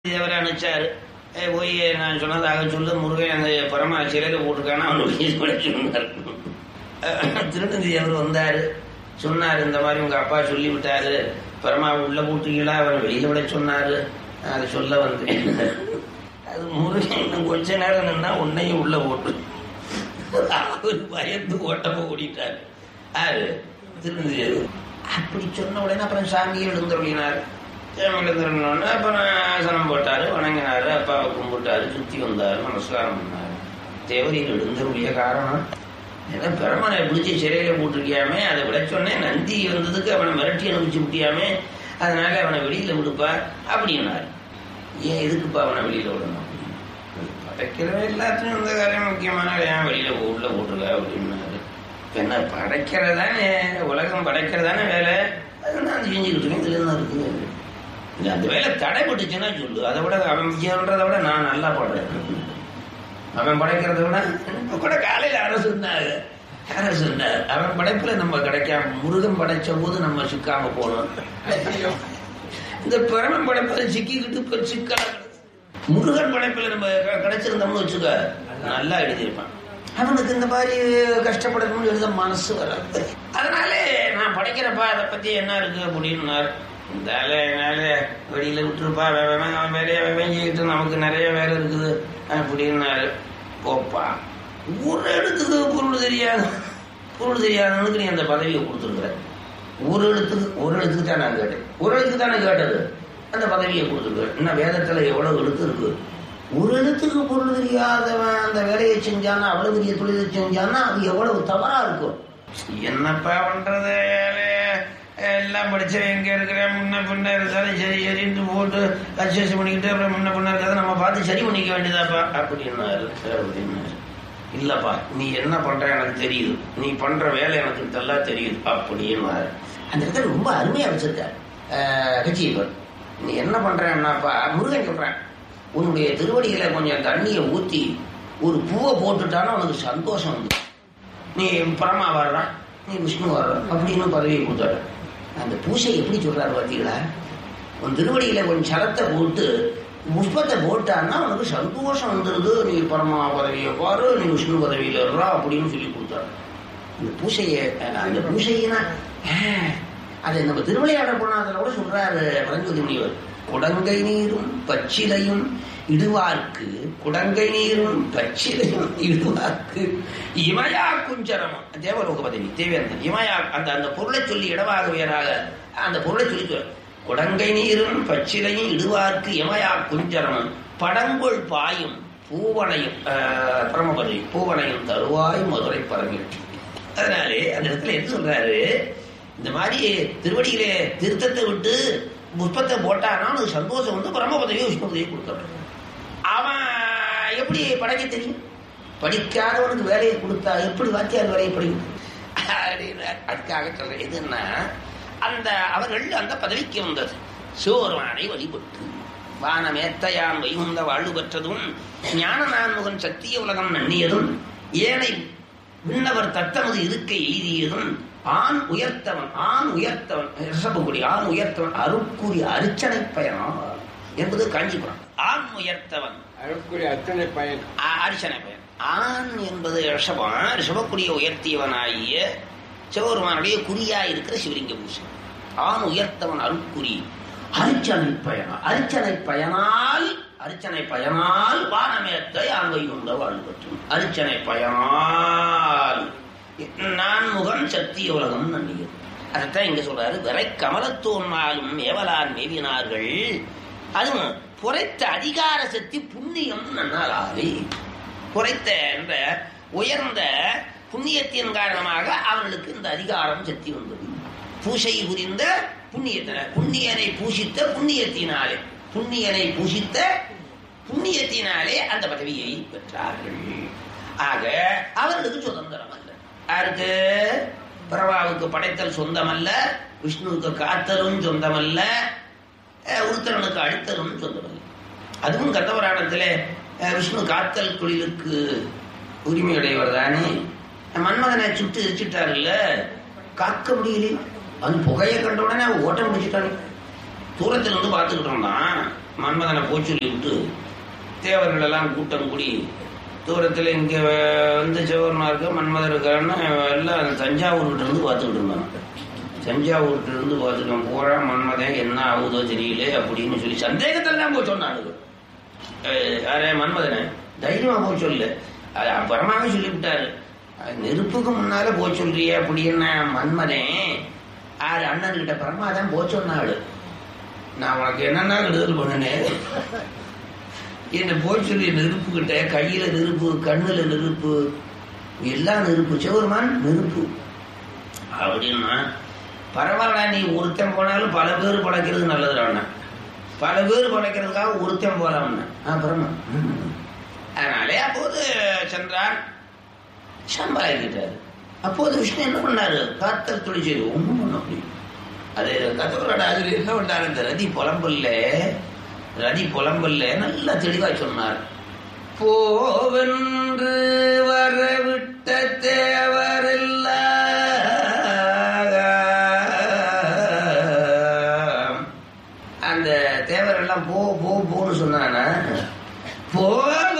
தேவரை அனுப்பிச்சாரு ஏ, போய் நான் சொன்னதாக சொல்லு முருகன் அந்த பரமா சிறையில போட்டிருக்கானா அவனுக்கு கூட சொன்னார் திருநந்தி அவர் வந்தாரு சொன்னார் இந்த மாதிரி உங்க அப்பா சொல்லி விட்டாரு பரமா உள்ள போட்டுக்கீங்களா அவர் வெளியில விட சொன்னாரு அதை சொல்ல வந்தேன் அது முருகன் இன்னும் கொஞ்ச நேரம் நின்னா உன்னையும் உள்ள போட்டு அவர் பயந்து ஓட்டப்ப ஓடிட்டாரு யாரு திருநந்தி அப்படி சொன்ன உடனே அப்புறம் சாமியை எழுந்தருளினார் சாமி எழுந்தருளினோடனே அப்புறம் ஆசனம் போட்டாரு வணங்கினாரு அப்பாவை கும்பிட்டாரு சுத்தி வந்தாரு நமஸ்காரம் பண்ணாரு தேவரியில் எழுந்தருளிய காரணம் ஏன்னா பெருமனை பிடிச்சி சிறையில போட்டிருக்கியாமே அதை விட சொன்னேன் நந்தி வந்ததுக்கு அவனை மிரட்டி அனுப்பிச்சு விட்டியாமே அதனால அவனை வெளியில விடுப்பா அப்படின்னாரு ஏன் எதுக்குப்பா அவனை வெளியில விடணும் படைக்கிறவன் எல்லாத்தையும் இந்த காரியம் முக்கியமான ஏன் வெளியில உள்ள போட்டுருக்க அப்படின்னாரு இப்ப என்ன படைக்கிறதானே உலகம் படைக்கிறதானே வேலை அது நான் செஞ்சுக்கிட்டு இருக்கேன் இதுல என்ன இருக்கு இல்ல அந்த வேலை தடைப்பட்டுச்சுன்னா சொல்லு அதை விட அவன் விஜயன்றதை விட நான் நல்லா படுறேன் அவன் படைக்கிறத விட இப்ப கூட காலையில யாரோ சொன்னாங்க யாரோ சொன்னார் அவன் படைப்புல நம்ம கிடைக்காம முருகன் படைச்ச போது நம்ம சிக்காம போனோம் இந்த பிரமன் படைப்புல சிக்கிக்கிட்டு இப்ப சிக்கல முருகன் படைப்புல நம்ம க- கிடைச்சிருந்தோம்னு வச்சுக்க நல்லா எழுதியிருப்பான் அவனுக்கு இந்த மாதிரி கஷ்டப்படணும்னு எழுத மனசு வராது அதனால நான் படைக்கிறப்பா அதை பத்தி என்ன இருக்கு அப்படின்னாரு இந்த ஆளு என்னால வெளியில விட்டுருப்பா வே- வே- அவன் வேலையை அவன் செஞ்சுக்கிட்டு நமக்கு நிறைய வேலை இருக்குது அப்படின்னாரு போப்பா ஒரு இடத்துக்கு பொருள் தெரியாது பொருள் தெரியாதவனுக்கு நீ அந்த பதவியை கொடுத்துருக்குற ஒரு எழுத்துக்கு ஒரு எழுத்துக்கு தான் நான் கேட்டேன் ஒரு எழுத்துக்கு தானே கேட்டது அந்த பதவியை கொடுத்துருக்குறேன் இன்னும் வேதத்துல எவ்வளவு எழுத்து இருக்கு ஒரு எழுத்துக்கு பொருள் தெரியாதவன் அந்த வேலையை செஞ்சானா அவ்வளவு பெரிய தொழிலை செஞ்சானா அது எவ்வளவு தவறா இருக்கும் என்னப்பா பண்றது வேலை? எல்லாம் படிச்சவன் எங்க இருக்கிறேன் முன்ன பின்ன இருந்தாலும் சரி சரின்ட்டு போட்டு அட்ஜஸ்ட் பண்ணிக்கிட்டு அப்புறம் முன்ன பின்ன இருக்கிறத நம்ம பார்த்து சரி பண்ணிக்க வேண்டியதாப்பா அப்படின்னாரு அப்படின்னாரு இல்லப்பா நீ என்ன பண்ற எனக்கு தெரியுது நீ பண்ற வேலை எனக்கு நல்லா தெரியுது அப்படின்னாரு அந்த இடத்துல ரொம்ப அருமையா வச்சிருக்காரு கட்சியப்பர் நீ என்ன பண்றேன்னாப்பா முருகன் சொல்றேன் உன்னுடைய திருவடியில கொஞ்சம் தண்ணியை ஊத்தி ஒரு பூவை போட்டுட்டானா உனக்கு சந்தோஷம் வந்து நீ பரமா வர்றான் நீ விஷ்ணு வர்ற அப்படின்னு பதவியை கொடுத்தாரு அந்த பூசை எப்படி சொல்றாரு பார்த்தீங்களா உன் திருவடியில கொஞ்சம் சரத்தை போட்டு புஷ்பத்தை போட்டான்னா உனக்கு சந்தோஷம் வந்துருது நீ பரமா பதவியை பாரு நீ விஷ்ணு பதவியில இருறா அப்படின்னு சொல்லி கொடுத்தாரு இந்த பூசையை அந்த பூசையினா அதை நம்ம திருவிளையாடல் போனா அதில் கூட சொல்றாரு பரஞ்சோதி முனிவர் குடங்கை நீரும் பச்சிலையும் இடுவார்க்கு குடங்கை நீரும் பச்சிலையும் இடுவார்க்கு இமயா குஞ்சரமும் தேவலோக பதவி தேவேந்தன் இமயா அந்த அந்த பொருளை சொல்லி இடவாக வேறாக அந்த பொருளை சொல்லி சொல். குடங்கை நீரும் பச்சிலையும் இடுவார்க்கு இமயா குஞ்சரமும் படங்கொள் பாயும் பூவனையும் ஆஹ், பரமபதவி பூவனையும் தருவாய் மதுரை பரமிட்டு அதனாலே அந்த இடத்துல என்ன சொல்றாரு இந்த மாதிரி திருவடியிலே திருத்தத்தை விட்டு புஷ்பத்தை போட்டானா அது சந்தோஷம் வந்து பரம பதவியை விஷ்ணு பதவியை கொடுக்கணும் அவன் எப்படி படைக்க தெரியும் படிக்காதவனுக்கு வேலையை கொடுத்தா எப்படி வாத்தியார் வேலையை படிக்கும் அப்படின்னார். அதுக்காக சொல்றேன் எதுன்னா அந்த அவர்கள் அந்த பதவிக்கு வந்தது சோர்வானை வழிபட்டு வானமேத்தையான் வைகுந்த வாழ்வு பெற்றதும் ஞான நான்முகன் சத்திய உலகம் நன்னியதும் ஏனை விண்ணவர் தத்தமது இருக்கை எய்தியதும் ஆண் உயர்த்தவன் ஆண் உயர்த்தவன் ரிஷபகுடி ஆண் உயர்த்தவன் அருட்கூறி அர்ச்சனை பயணம் என்பது காஞ்சிபுரம் ஆண் உயர்த்தவன் அருக்குரிய அத்தனை பயன் அ- அர்ச்சனை பயன் ஆண் என்பது ரிஷபம் ரிஷபக்குடிய உயர்த்தியவனாகிய சிவபெருமானுடைய குறியா இருக்கிற சிவலிங்க பூசை ஆண் உயர்த்தவன் அருட்குறி அர்ச்சனை பயணம் அர்ச்சனை பயனால் அர்ச்சனை பயனால் வானமேத்தை ஆண்மை கொண்ட வாழ்வற்றும் அர்ச்சனை பயனால் நான்முகன் சத்திய உலகம் நன்றியது அதைத்தான் இங்க சொல்றாரு விரை கமலத்தோன்மாலும் மேவலான் மேவினார்கள் அதுவும் குறைத்த அதிகார சக்தி புண்ணியம் நன்னாளாவே குறைத்த என்ற உயர்ந்த புண்ணியத்தின் காரணமாக அவர்களுக்கு இந்த அதிகாரம் சக்தி வந்தது பூசை புரிந்த புண்ணியத்தின புண்ணியனை பூசித்த புண்ணியத்தினாலே புண்ணியனை பூசித்த புண்ணியத்தினாலே அந்த பதவியை பெற்றார்கள் ஆக அவர்களுக்கு சுதந்திரம் அல்ல யாருக்கு பிரபாவுக்கு படைத்தல் சொந்தமல்ல விஷ்ணுவுக்கு காத்தலும் சொந்தமல்ல அஹ், உருத்திரனுக்கு அழித்தலும் சொந்தமல்ல அதுவும் கந்தபுராணத்திலே அஹ், விஷ்ணு காத்தல் தொழிலுக்கு உரிமையுடையவர் தானே மன்மதனை சுட்டு எரிச்சிட்டாருல்ல காக்க முடியல அந்த புகையை கண்ட உடனே அவன் ஓட்டம் முடிச்சிட்டாரு தூரத்துல இருந்து பார்த்துக்கிட்டு இருந்தான் மன்மதனை போய் சொல்லி விட்டு தேவர்கள் எல்லாம் கூட்டம் கூடி தூரத்தில் இங்கே வந்து சிவபெருமாருக்கு மன்மதர் இருக்காருன்னா எல்லாம் தஞ்சாவூர்கிட்ட இருந்து பார்த்துக்கிட்டு இருந்தாங்க தஞ்சாவூர்கிட்ட இருந்து பார்த்துட்டோம் பூரா மன்மதன் என்ன ஆகுதோ தெரியல அப்படின்னு சொல்லி சந்தேகத்தில் தான் போய் சொன்னாங்க யாரே மன்மதனை தைரியமா போய் சொல்லு அது அப்புறமாவே சொல்லிவிட்டாரு அது நெருப்புக்கு முன்னால போய் சொல்றியே அப்படின்னு மன்மதன் ஆறு அண்ணன்கிட்ட பரமா தான் போய் சொன்னாள் நான் உனக்கு என்னென்ன விடுதல் பண்ணினேன் என்ன போய் சொல்லி நெருப்புக்கிட்ட கையில நெருப்பு கண்ணுல நெருப்பு எல்லாம் நெருப்பு சிவருமான் நெருப்பு அப்படின்னா பரவாயில்ல நீ ஒருத்தன் போனாலும் பல பேர் படைக்கிறது நல்லதுடா பல பேர் படைக்கிறதுக்காக ஒருத்தன் போலாம்னு அப்புறமா அதனாலே அப்போது சென்றார் சம்பாதிக்கிட்டாரு அப்போது விஷ்ணு என்ன பண்ணாரு காத்தல் துளி செய்து ஒன்றும் பண்ண முடியும் அது கதவரோட ஆசிரியர் என்ன பண்ணாரு இந்த ரதி புலம்பல்ல ரதி புலம்பல்ல நல்லா தெளிவா சொன்னார் போவென்று வரவிட்ட தேவரெல்லாம் அந்த தேவரெல்லாம் போ போ போன்னு சொன்னானா போவ